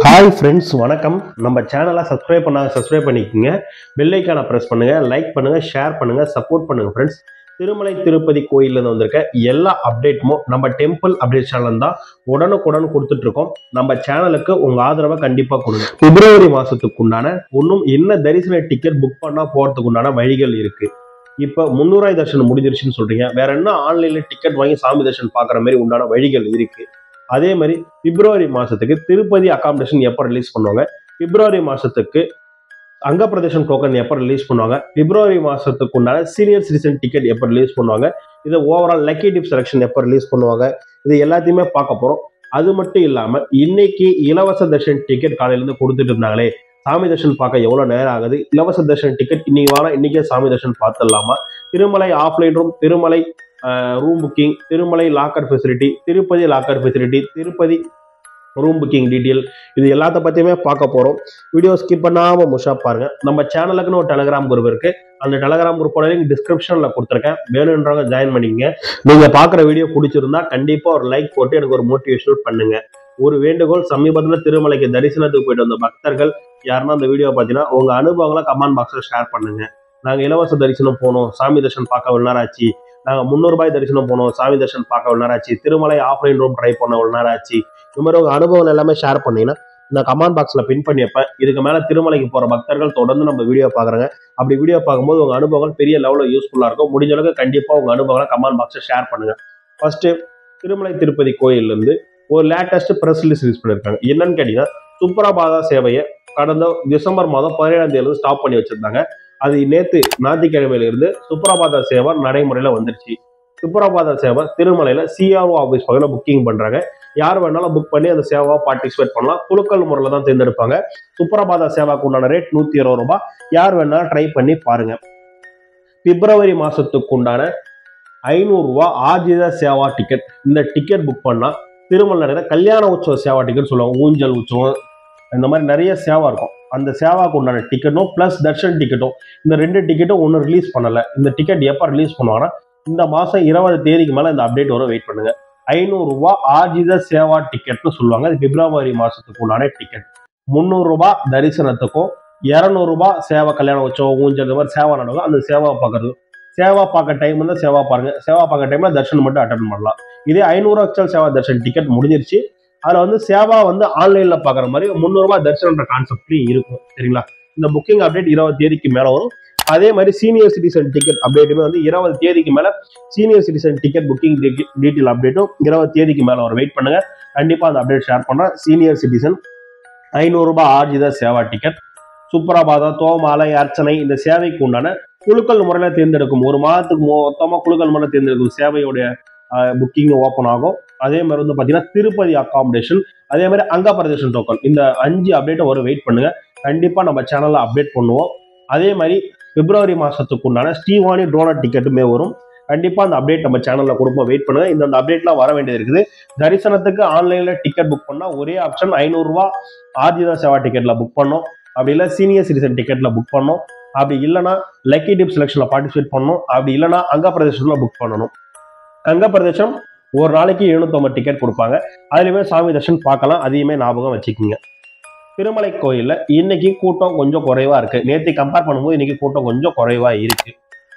hi friends வணக்கம் நம்ம சேனலை சப்ஸ்கிரைப் பண்ணாங்க சப்ஸ்கிரைப் பண்ணிக்கோங்க பெல்லைக்கான ப்ரெஸ் பண்ணுங்க லைக் பண்ணுங்க ஷேர் பண்ணுங்க சப்போர்ட் பண்ணுங்க ஃப்ரெண்ட்ஸ் திருமலை திருப்பதி கோயிலேருந்து வந்திருக்க எல்லா அப்டேட்டுமும் நம்ம டெம்பிள் அப்டேட் சேனல் தான் உடனுக்குடன் கொடுத்துட்டு இருக்கோம் நம்ம சேனலுக்கு உங்க ஆதரவை கண்டிப்பா கொடுங்க பிப்ரவரி மாசத்துக்கு உண்டான இன்னும் என்ன தரிசன டிக்கெட் புக் பண்ணா போறதுக்கு உண்டான வழிகள் இருக்கு இப்போ முன்னூறாய் தர்ஷனம் முடிஞ்சிருச்சுன்னு சொல்றீங்க வேற என்ன ஆன்லைன்ல டிக்கெட் வாங்கி சாமி தர்ஷன் பார்க்குற மாதிரி உண்டான வழிகள் இருக்கு அதே மாதிரி பிப்ரவரி மாசத்துக்கு திருப்பதி அகாமடேஷன் எப்போ ரிலீஸ் பண்ணுவாங்க பிப்ரவரி மாசத்துக்கு அங்க பிரதேசம் டோக்கன் எப்போ ரிலீஸ் பண்ணுவாங்க பிப்ரவரி மாசத்துக்கு உண்டான சீனியர் சிட்டிசன் டிக்கெட் எப்போ ரிலீஸ் பண்ணுவாங்க இது ஓவரால் லக்கி டிப் செலெக்ஷன் எப்போ ரிலீஸ் பண்ணுவாங்க இது எல்லாத்தையுமே பார்க்க போறோம் அது மட்டும் இல்லாம இன்னைக்கு இலவச தர்ஷன் டிக்கெட் காலையில இருந்து கொடுத்துட்டு இருந்தாங்களே சாமி தர்ஷன் பார்க்க எவ்வளவு நேரம் ஆகுது இலவச தர்ஷன் டிக்கெட் இன்னைக்கு வாரம் இன்னைக்கே சாமி தர்ஷன் பார்த்துடலாமா Tirumala offline room Tirumala room booking Tirumala locker facility Tirupati locker facility Tirupati room booking detail இது எல்லாத்த பற்றியுமே பார்க்க போகிறோம் வீடியோ ஸ்கிப் பண்ணாமல் முஷா பாருங்க நம்ம சேனலுக்குன்னு ஒரு டெலகிராம் குரூப் இருக்கு அந்த டெலகிராம் குரூப்போட லிங்க் டிஸ்கிரிப்ஷனில் கொடுத்துருக்கேன் வேணுன்றவங்க ஜாயின் பண்ணிக்கங்க நீங்கள் பார்க்குற வீடியோ பிடிச்சிருந்தா கண்டிப்பாக ஒரு லைக் போட்டு எனக்கு ஒரு மோட்டிவேஷன் பண்ணுங்க ஒரு வேண்டுகோள் சமீபத்தில் திருமலைக்கு தரிசனத்துக்கு போயிட்டு வந்த பக்தர்கள் யாருன்னா அந்த வீடியோ பார்த்தீங்கன்னா உங்கள் அனுபவங்களை கமெண்ட் பாக்ஸில் ஷேர் பண்ணுங்க நாங்கள் இலவச தரிசனம் போனோம் சாமி தர்ஷன் பார்க்க ஒரு நேரம் ஆச்சு நாங்கள் முந்நூறுபாய் தரிசனம் போனோம் சாமி தர்ஷன் பார்க்க ஒரு நேரம் ஆச்சு திருமலை ஆஃப்லைன் ரூம் ட்ரை பண்ண ஒரு நேரம் ஆச்சு இந்த மாதிரி உங்கள் அனுபவம் எல்லாமே ஷேர் பண்ணீங்கன்னா நான் கமெண்ட் பாக்ஸில் பின் பண்ணி வைப்பேன் இதுக்கு மேலே திருமலைக்கு போகிற பக்தர்கள் தொடர்ந்து நம்ம வீடியோ பார்க்குறாங்க அப்படி வீடியோ பார்க்கும்போது உங்கள் அனுபவங்கள் பெரிய லெவலில் யூஸ்ஃபுல்லாக இருக்கும் முடிஞ்ச அளவுக்கு கண்டிப்பாக உங்கள் அனுபவங்களை கமெண்ட் பாக்ஸில் ஷேர் பண்ணுங்க ஃபர்ஸ்ட்டு திருமலை திருப்பதி கோயிலிருந்து ஒரு லேட்டஸ்ட் ப்ரெஸ் ரிலீஸ் ரிலீஸ் பண்ணியிருக்காங்க என்னன்னு கேட்டிங்கன்னா சுப்ரபாதா சேவையை கடந்த டிசம்பர் மாதம் பதினேழாம் தேதியிலிருந்து ஸ்டாப் பண்ணி வச்சிருந்தாங்க அது நேற்று ஞாயிற்றுக்கிழமையில இருந்து சுப்ரபாத சேவை நடைமுறையில் வந்துருச்சு சுப்ரபாத சேவை திருமலையில் சிஆர்ஓ ஆஃபீஸ் பக்கத்தில் புக்கிங் பண்ணுறாங்க யார் வேணாலும் புக் பண்ணி அந்த சேவாவை பார்ட்டிசிபேட் பண்ணலாம் குலுக்கல் முறையில் தான் தேர்ந்தெடுப்பாங்க சுப்ரபாத சேவாக்கு உண்டான ரேட் நூற்றி இருபது ரூபாய் யார் வேணாலும் ட்ரை பண்ணி பாருங்க பிப்ரவரி மாதத்துக்கு உண்டான ஐநூறுரூவா ஆஜித சேவா டிக்கெட் இந்த டிக்கெட் புக் பண்ணால் திருமலை நிறைய கல்யாண உற்சவ சேவா டிக்கெட் சொல்லுவாங்க ஊஞ்சல் உற்சவம் இந்த மாதிரி நிறைய சேவா இருக்கும் அந்த சேவாக்கு உண்டான டிக்கெட்டும் ப்ளஸ் தர்ஷன் டிக்கெட்டும் இந்த ரெண்டு டிக்கெட்டும் ஒன்றும் ரிலீஸ் பண்ணலை இந்த டிக்கெட் எப்போ ரிலீஸ் பண்ணுவாங்கன்னா இந்த மாதம் இருபது தேதிக்கு மேலே இந்த அப்டேட் வரும் வெயிட் பண்ணுங்க ஐநூறுரூவா ஆஜித சேவா டிக்கெட்னு சொல்லுவாங்க அது பிப்ரவரி மாதத்துக்கு உண்டான டிக்கெட் முந்நூறுரூபா தரிசனத்துக்கும் இரநூறுபா சேவா கல்யாண உற்சவம் ஊஞ்சல் இந்த மாதிரி சேவா நடக்கும் அந்த சேவா பார்க்கறது சேவா பார்க்க டைம் இருந்தால் சேவா பாருங்க சேவா பார்க்க டைம்ல தர்ஷன் மட்டும் அட்டன் பண்ணலாம் இதே ஐநூறு எக்ஸல் சேவா தர்ஷன் டிக்கெட் முடிஞ்சிருச்சு அதில் வந்து சேவா வந்து ஆன்லைனில் பார்க்குற மாதிரி முந்நூறுபா தரிசனன்ற கான்செப்ட்லையும் இருக்கும் சரிங்களா இந்த புக்கிங் அப்டேட் இருபது தேதிக்கு மேலே வரும் அதே மாதிரி சீனியர் சிட்டிசன் டிக்கெட் அப்டேட்டுமே வந்து இருபது தேதிக்கு மேலே senior citizen ticket booking detail அப்டேட்டும் இருபது தேதிக்கு மேலே வரும் வெயிட் பண்ணுங்க கண்டிப்பாக அந்த அப்டேட் ஷேர் பண்ணுறேன் சீனியர் சிட்டிசன் ஐநூறுரூபா ஆர்ஜித சேவா டிக்கெட் சுப்ரபாதம் தோமாலை அர்ச்சனை இந்த சேவைக்கு உண்டான குழுக்கள் முறையில் தேர்ந்தெடுக்கும் ஒரு மாதத்துக்கு மொத்தமாக குழுக்கள் முறையில் தேர்ந்தெடுக்கும் சேவையுடைய புக்கிங் ஓப்பன் ஆகும் அதே மாதிரி வந்து பார்த்தீங்கன்னா திருப்பதி அகாமடேஷன் அதே மாதிரி அங்க பிரதேசன் டோக்கன் இந்த அஞ்சு அப்டேட்டை ஒரு வெயிட் பண்ணுங்க கண்டிப்பாக நம்ம சேனலில் அப்டேட் பண்ணுவோம் அதே மாதிரி பிப்ரவரி மாதத்துக்கு உண்டான ஸ்ரீவாணி ட்ரோனர் டிக்கெட்டுமே வரும் கண்டிப்பாக அந்த அப்டேட் நம்ம சேனலில் கொடுப்போம் வெயிட் பண்ணுங்க இந்த அந்த அப்டேட்லாம் வர வேண்டியது இருக்குது தரிசனத்துக்கு ஆன்லைனில் டிக்கெட் புக் பண்ணால் ஒரே ஆப்ஷன் ஐநூறுரூவா ஆர்ஜிதா சேவா டிக்கெட்டில் புக் பண்ணோம் அப்படி இல்லை சீனியர் சிட்டிசன் டிக்கெட்டில் புக் பண்ணோம் அப்படி இல்லைனா லக்கி டிப் செலெக்ஷனில் பார்ட்டிசிபேட் பண்ணணும் அப்படி இல்லைனா அங்க பிரதேசத்தில் புக் பண்ணணும் அங்க பிரதேசம் ஒரு நாளைக்கு எழுநூத்தொம்பது டிக்கெட் கொடுப்பாங்க அதுலேயுமே சாமி தர்ஷன் பார்க்கலாம் அதையுமே ஞாபகம் வச்சுக்கோங்க திருமலை கோயிலில் இன்னைக்கு கூட்டம் கொஞ்சம் குறைவா இருக்கு நேற்று கம்பேர் பண்ணும்போது இன்னைக்கு கூட்டம் கொஞ்சம் குறைவா இருக்கு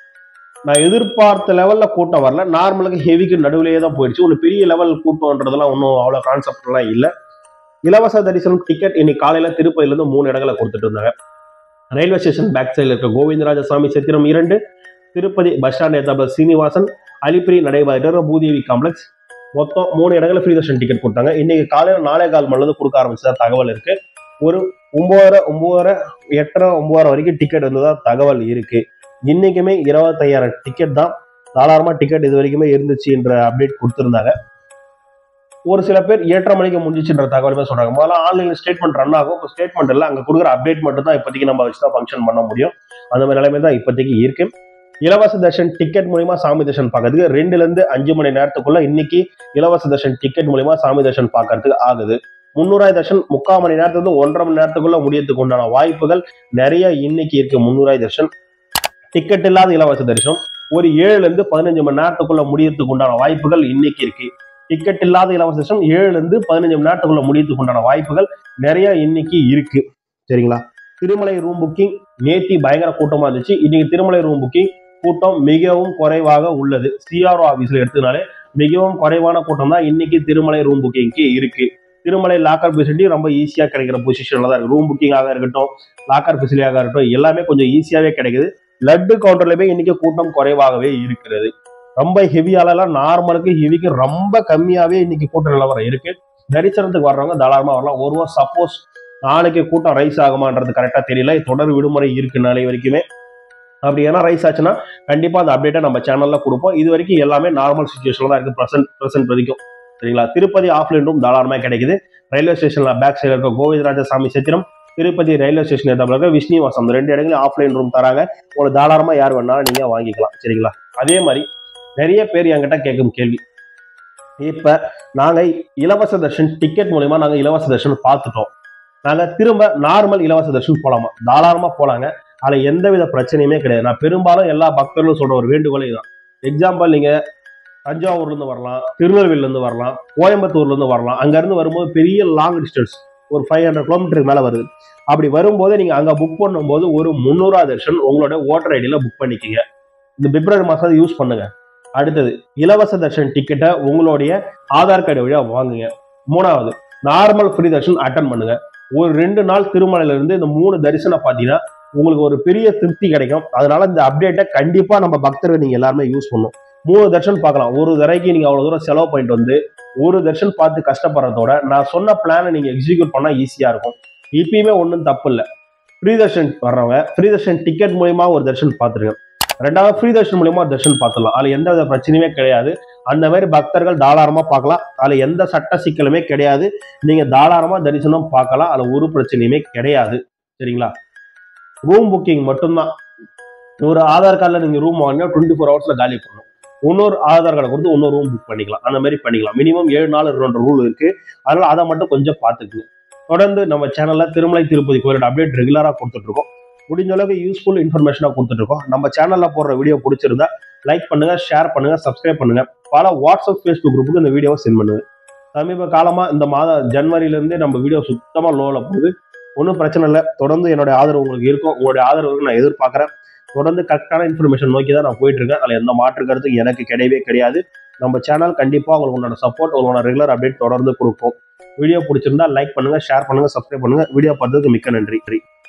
நான் எதிர்பார்த்த லெவலில் கூட்டம் வரல நார்மலுக்கு ஹெவிக்கு நடுவிலேயே தான் போயிடுச்சு ஒன்று பெரிய லெவல் கூட்டம்ன்றதெல்லாம் ஒன்றும் அவ்வளோ கான்செப்ட்லாம் இல்லை இலவச தரிசனம் டிக்கெட் இன்னைக்கு காலையில் திருப்பதியிலேருந்து மூணு இடங்களை கொடுத்துட்டு இருந்தாங்க ரயில்வே ஸ்டேஷன் பேக் சைடில் இருக்க கோவிந்தராஜ சாமி சத்திரம் இரண்டு திருப்பதி பஸ் ஸ்டாண்ட் எத்தாபல் சீனிவாசன் அலிப்பிரி நடைபாதையில பூதேவி காம்ப்ளெக்ஸ் மொத்தம் மூணு இடங்களை ஃப்ரீ தர்ஷன் டிக்கெட் கொடுத்தாங்க இன்னைக்கு காலையில் நாலே கால் மணிலேருந்து கொடுக்க ஆரம்பிச்சதா தகவல் இருக்கு ஒரு ஒன்பதரை ஒன்பதரை எட்டரை ஒன்பதரை வரைக்கும் டிக்கெட் இருந்ததா தகவல் இருக்கு இன்னைக்குமே இருபத்தையாயிரம் டிக்கெட் தான் தாராளமாக டிக்கெட் இது வரைக்குமே இருந்துச்சுன்ற அப்டேட் கொடுத்துருந்தாங்க ஒரு சில பேர் ஏழரை மணிக்கு முடிஞ்சிச்சுன்ற தகவலுமே சொல்றாங்க முதல்ல ஆன்லைனில் ஸ்டேட்மெண்ட் ரன் ஆகும் இப்போ ஸ்டேட்மெண்ட் இல்லை அங்கே கொடுக்குற அப்டேட் மட்டும் தான் இப்போதைக்கு நம்ம வச்சு தான் ஃபங்க்ஷன் பண்ண முடியும் அந்த மாதிரி நிலைமை தான் இப்போதைக்கு இருக்கு இலவச தர்ஷன் டிக்கெட் மூலியமா சாமி தர்ஷன் பார்க்கறதுக்கு ரெண்டுல இருந்து அஞ்சு மணி நேரத்துக்குள்ள இன்னைக்கு இலவச தர்ஷன் டிக்கெட் மூலியமா சாமி தர்ஷன் பார்க்கறதுக்கு ஆகுது முன்னூறாய் தர்ஷன் முக்கால் மணி நேரத்துல ஒன்றரை மணி நேரத்துக்குள்ள முடியறதுக்கு உண்டான வாய்ப்புகள் நிறைய இன்னைக்கு இருக்கு முன்னூறாய் தர்ஷன் டிக்கெட் இல்லாத இலவச தரிசனம் ஒரு ஏழுல இருந்து பதினஞ்சு மணி நேரத்துக்குள்ள முடியறதுக்கு உண்டான வாய்ப்புகள் இன்னைக்கு இருக்கு டிக்கெட் இல்லாத இலவச தரிசனம் ஏழுல இருந்து பதினஞ்சு மணி நேரத்துக்குள்ள முடியறதுக்கு உண்டான வாய்ப்புகள் நிறைய இன்னைக்கு இருக்கு சரிங்களா திருமலை ரூம் புக்கிங் நேத்தி பயங்கர கூட்டமா இருந்துச்சு இன்னைக்கு திருமலை ரூம் புக்கிங் கூட்டம் மிகவும் குறைவாக உள்ளது சிஆர்ஓ ஆபீஸ்ல எடுத்ததுனாலே மிகவும் குறைவான கூட்டம் தான் இன்னைக்கு திருமலை ரூம் புக்கிங்க்கு இருக்கு திருமலை லாக்கர் ஃபெசிலிட்டி ரொம்ப ஈஸியாக கிடைக்கிற பொசிஷன்ல தான் இருக்கு ரூம் புக்கிங்காக இருக்கட்டும் லாக்கர் ஃபெசிலிட்டியாக இருக்கட்டும் எல்லாமே கொஞ்சம் ஈஸியாகவே கிடைக்குது லட்டு கவுண்டர்லயுமே இன்னைக்கு கூட்டம் குறைவாகவே இருக்கிறது ரொம்ப ஹெவியாலலாம் நார்மலுக்கு ஹெவிக்கு ரொம்ப கம்மியாவே இன்னைக்கு கூட்ட நிலவரம் இருக்கு தரிசனத்துக்கு வர்றவங்க தாராளமா வரலாம் ஒரு சப்போஸ் நாளைக்கு கூட்டம் ரைஸ் ஆகுமான்றது கரெக்டா தெரியல தொடர் விடுமுறை இருக்கு நாளை வரைக்குமே அப்படி ஏன்னா ரைஸ் ஆச்சுன்னா கண்டிப்பா அந்த அப்டேட்டை நம்ம சேனல்ல கொடுப்போம் இது வரைக்கும் எல்லாமே நார்மல் சுச்சுவேஷன்ல தான் இருக்கு ப்ரெசென்ட் ப்ரெசென்ட் வரைக்கும் சரிங்களா திருப்பதி ஆஃப்லைன் ரூம் தாராளமாக கிடைக்குது ரயில்வே ஸ்டேஷன்ல பேக் சைடில் இருக்க கோவிந்தராஜசாமி சத்திரம் திருப்பதி ரயில்வே ஸ்டேஷன் எதிர்ப்புல இருக்க விஷ்ணுவாசம் இந்த ரெண்டு இடங்களையும் ஆஃப்லைன் ரூம் தராங்க உங்களுக்கு தாராளமாக யார் வேணாலும் நீங்க வாங்கிக்கலாம் சரிங்களா அதே மாதிரி நிறைய பேர் என்கிட்ட கேட்கும் கேள்வி இப்ப நாங்க இலவச தர்ஷன் டிக்கெட் மூலயமா நாங்க இலவச தர்ஷன் பார்த்துட்டோம் நாங்க திரும்ப நார்மல் இலவச தர்ஷன் போலாமா தாராளமா போலாங்க அதுல எந்தவித பிரச்சனையுமே கிடையாது நான் பெரும்பாலும் எல்லா பக்தர்களும் சொல்ற ஒரு வேண்டுகோளே இதுதான் எக்ஸாம்பிள் நீங்க தஞ்சாவூர்ல இருந்து வரலாம் திருநெல்வேலில இருந்து வரலாம் கோயம்புத்தூர்ல இருந்து வரலாம் அங்க இருந்து வரும்போது பெரிய லாங் டிஸ்டன்ஸ் ஒரு ஃபைவ் ஹண்ட்ரட் கிலோமீட்டருக்கு மேல வருது அப்படி வரும்போது நீங்க அங்க புக் பண்ணும்போது ஒரு முந்நூறுவா தர்ஷன் உங்களோட ஓட்டர் ஐடியில புக் பண்ணிக்கிங்க இந்த பிப்ரவரி மாசம் யூஸ் பண்ணுங்க அடுத்தது இலவச தர்ஷன் டிக்கெட்டை உங்களுடைய ஆதார் கார்டு வழியா வாங்குங்க மூணாவது நார்மல் ஃப்ரீ தர்ஷன் அட்டன் பண்ணுங்க ஒரு ரெண்டு நாள் திருமலையில இருந்து இந்த மூணு தரிசனம் பார்த்தீங்கன்னா உங்களுக்கு ஒரு பெரிய திருப்தி கிடைக்கும் அதனால இந்த அப்டேட்டை கண்டிப்பா நம்ம பக்தர்கள் நீங்க எல்லாருமே யூஸ் பண்ணும் மூணு தர்ஷன் பார்க்கலாம் ஒரு தடவைக்கு நீங்க அவ்வளவு தூரம் செலவு பண்ணிட்டு வந்து ஒரு தர்ஷன் பார்த்து கஷ்டப்படுறதோட நான் சொன்ன பிளானை நீங்க எக்ஸிக்யூட் பண்ணா ஈஸியா இருக்கும் இப்பயுமே ஒன்றும் தப்பு இல்லை ஃப்ரீ தர்ஷன் வர்றவங்க ஃப்ரீ தர்ஷன் டிக்கெட் மூலியமா ஒரு தர்ஷன் பார்த்துருங்க ரெண்டாவது ஃப்ரீ தர்ஷன் மூலியமா தர்ஷன் பார்த்துடலாம் அதுல எந்த வித பிரச்சனையுமே கிடையாது அந்த மாதிரி பக்தர்கள் தாராளமா பார்க்கலாம் அதுல எந்த சட்ட சிக்கலுமே கிடையாது நீங்க தாராளமா தரிசனம் பார்க்கலாம் அதுல ஒரு பிரச்சனையுமே கிடையாது சரிங்களா ரூம் புக்கிங் மட்டும்தான் ஒரு ஆதார் கார்டில் நீங்க ரூம் வாங்கினா டுவெண்ட்டி ஃபோர் ஹவர்ஸ்ல காலி பண்ணணும் இன்னொரு ஆதார் கார்டை கொடுத்து இன்னொரு ரூம் புக் பண்ணிக்கலாம் அந்த மாதிரி பண்ணிக்கலாம் மினிமம் ஏழு நாள் இருக்கணுன்ற ரூல் இருக்கு அதனால அதை மட்டும் கொஞ்சம் பார்த்துக்குங்க தொடர்ந்து நம்ம சேனல்ல திருமலை திருப்பதி கோயிலோட அப்டேட் ரெகுலரா கொடுத்துட்டு இருக்கோம் முடிஞ்ச அளவுக்கு யூஸ்ஃபுல் இன்ஃபர்மேஷனா கொடுத்துட்டு இருக்கோம் நம்ம சேனல்ல போடுற வீடியோ பிடிச்சிருந்தா லைக் பண்ணுங்க ஷேர் பண்ணுங்க சப்ஸ்கிரைப் பண்ணுங்க பல வாட்ஸ்அப் ஃபேஸ்புக் குரூப்புக்கு இந்த வீடியோவை சென்ட் பண்ணுங்க சமீப காலமா இந்த மாத ஜனவரில இருந்தே நம்ம வீடியோ சுத்தமா லோல போகுது ஒன்றும் பிரச்சனை இல்லை தொடர்ந்து என்னுடைய ஆதரவு உங்களுக்கு இருக்கும் உங்களுடைய ஆதரவு நான் எதிர்பார்க்குறேன் தொடர்ந்து கரெக்டான இன்ஃபர்மேஷன் நோக்கி தான் நான் போயிட்டு இருக்கேன் அதில் எந்த மாற்று கருத்து எனக்கு கிடையவே கிடையாது நம்ம சேனல் கண்டிப்பாக உங்களுக்கு உங்களோட சப்போர்ட் உங்களோட ரெகுலர் அப்டேட் தொடர்ந்து கொடுக்கும் வீடியோ பிடிச்சிருந்தா லைக் பண்ணுங்க ஷேர் பண்ணுங்க சப்ஸ்கிரைப் பண்ணுங்க வீடியோ பார்த்ததுக்கு மிக்க நன்றி